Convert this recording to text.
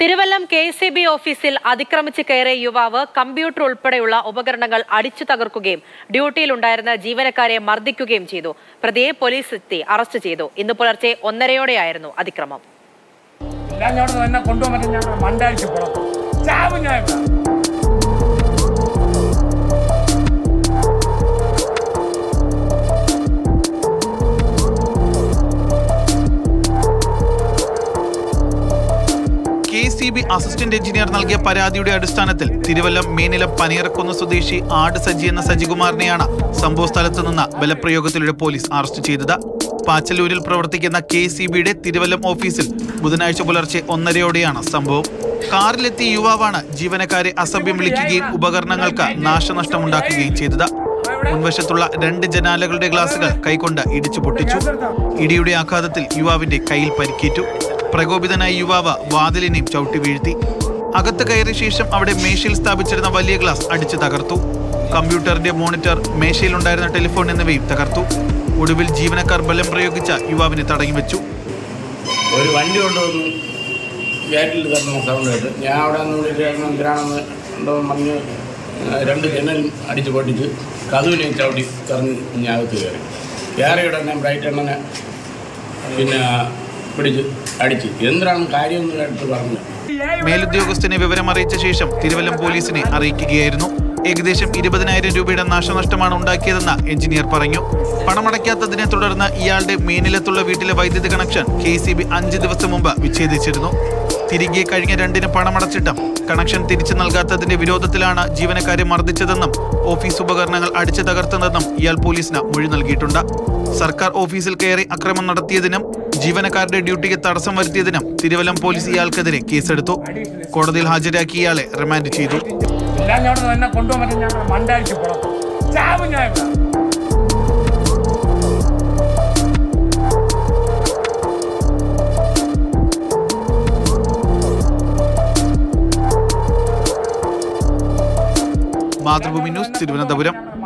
Thiruvallam K C B ഓഫീസിൽ അതിക്രമിച്ച് കയറിയ യുവാവ് കമ്പ്യൂട്ടർ ഉൾപ്പെടെയുള്ള ഉപകരണങ്ങൾ അടിച്ചു തകർക്കുകയും ഡ്യൂട്ടിയിലുണ്ടായിരുന്ന ജീവനക്കാരെ മർദ്ദിക്കുകയും ചെയ്തു പ്രതിയെ പോലീസ് എത്തി അറസ്റ്റ് ചെയ്തു ഇന്ന് പുലർച്ചെ ഒന്നരയോടെയായിരുന്നു അതിക്രമം എല്ലാം ഞാൻ തന്നെ കൊണ്ടുപോകാൻ പറ്റും ഞാൻ മണ്ടാഴ്ച പുറത്ത് ചാവും ഞാൻ ഇവിടെ. K C B assistant engineer നൽകിയ പരാതിയുടെ അടിസ്ഥാനത്തിൽ തിരുവല്ലം മേനിലം പനിയറക്കുന്ന് സ്വദേശി ആട് സജി എന്ന സജികുമാറിനെയാണ് സംഭവ സ്ഥലത്ത് നിന്ന് ബലപ്രയോഗത്തിലൂടെ പോലീസ് അറസ്റ്റ് ചെയ്തത് പാച്ചലൂരിൽ പ്രവർത്തിക്കുന്ന കെ സി ബിയുടെ തിരുവല്ലം ഓഫീസിൽ ബുധനാഴ്ച പുലർച്ചെ ഒന്നരയോടെയാണ് സംഭവം കാറിലെത്തിയ യുവാവാണ് ജീവനക്കാരെ അസഭ്യം വിളിക്കുകയും ഉപകരണങ്ങൾക്ക് നാശനഷ്ടമുണ്ടാക്കുകയും ചെയ്തത് മുൻവശത്തുള്ള രണ്ട് ജനാലകളുടെ ഗ്ലാസുകൾ കൈകൊണ്ട് ഇടിച്ചു പൊട്ടിച്ചു ഇടിയുടെ ആഘാതത്തിൽ യുവാവിന്റെ കയ്യിൽ പരിക്കേറ്റു പ്രകോപിതനായ യുവാവ് വാതിലിനെയും ചവിട്ടി വീഴ്ത്തി അകത്ത് കയറിയ ശേഷം അവിടെ മേശയിൽ സ്ഥാപിച്ചിരുന്ന വലിയ ഗ്ലാസ് അടിച്ചു തകർത്തു കമ്പ്യൂട്ടറിന്റെ മോണിറ്റർ മേശയിലുണ്ടായിരുന്ന ടെലിഫോൺ എന്നിവയും തകർത്തു ഒടുവിൽ ജീവനക്കാർ ബലം പ്രയോഗിച്ച യുവാവിനെ തടഞ്ഞു വെച്ചു ഒരു വണ്ടി കൊണ്ടുവന്നു ഗേറ്റിൽ തരുന്ന സൗണ്ട് കേട്ട് ഞാൻ അവിടെ നിന്ന് വിളിച്ചായിരുന്നു എന്തിനാണെന്ന് ഉണ്ടോ പറഞ്ഞ് ആ, രണ്ട് ജനലും അടിച്ച് പൊട്ടിച്ച് കതുവിനെയും ചവിട്ടി കറങ്ങി ഞാൻ അകത്ത് കയറി കയറി ഉടനെ ബ്രൈറ്റ് എണ്ണനെ പിന്നെ പിടിച്ച് അടിച്ച് എന്തിനാണ് കാര്യമൊന്നും എടുത്ത് പറഞ്ഞു മേലുദ്യോഗസ്ഥനെ വിവരം അറിയിച്ച ശേഷം തിരുവല്ലം പോലീസിനെ അറിയിക്കുകയായിരുന്നു ഏകദേശം ഇരുപതിനായിരം രൂപയുടെ നാശനഷ്ടമാണ് ഉണ്ടാക്കിയതെന്ന് എഞ്ചിനീയർ പറഞ്ഞു പണമടയ്ക്കാത്തതിനെ തുടർന്ന് ഇയാളുടെ മേനിലത്തുള്ള വീട്ടിലെ വൈദ്യുതി കണക്ഷൻ കെ സി ബി അഞ്ച് ദിവസം മുമ്പ് വിച്ഛേദിച്ചിരുന്നു തിരികെ കഴിഞ്ഞ രണ്ടിന് പണമടച്ചിട്ടും കണക്ഷൻ തിരിച്ചു നൽകാത്തതിന്റെ വിരോധത്തിലാണ് ജീവനക്കാരെ മർദ്ദിച്ചതെന്നും ഓഫീസ് ഉപകരണങ്ങൾ അടിച്ചു തകർത്തതെന്നും ഇയാൾ പോലീസിന് മൊഴി നൽകിയിട്ടുണ്ട് സർക്കാർ ഓഫീസിൽ കയറി അക്രമം നടത്തിയതിനും ജീവനക്കാരുടെ ഡ്യൂട്ടിക്ക് തടസ്സം വരുത്തിയതിനും തിരുവല്ലം പോലീസ് ഇയാൾക്കെതിരെ കേസെടുത്തു കോടതിയിൽ ഹാജരാക്കി ഇയാളെ റിമാൻഡ് ചെയ്തു എല്ലാം ഞാൻ തന്നെ കൊണ്ടുപോകാൻ പറ്റും ഞാൻ മണ്ടാഴ്ച പുറത്ത് ചാവും ഞാൻ ഇവിടെ. മാതൃഭൂമി ന്യൂസ് തിരുവനന്തപുരം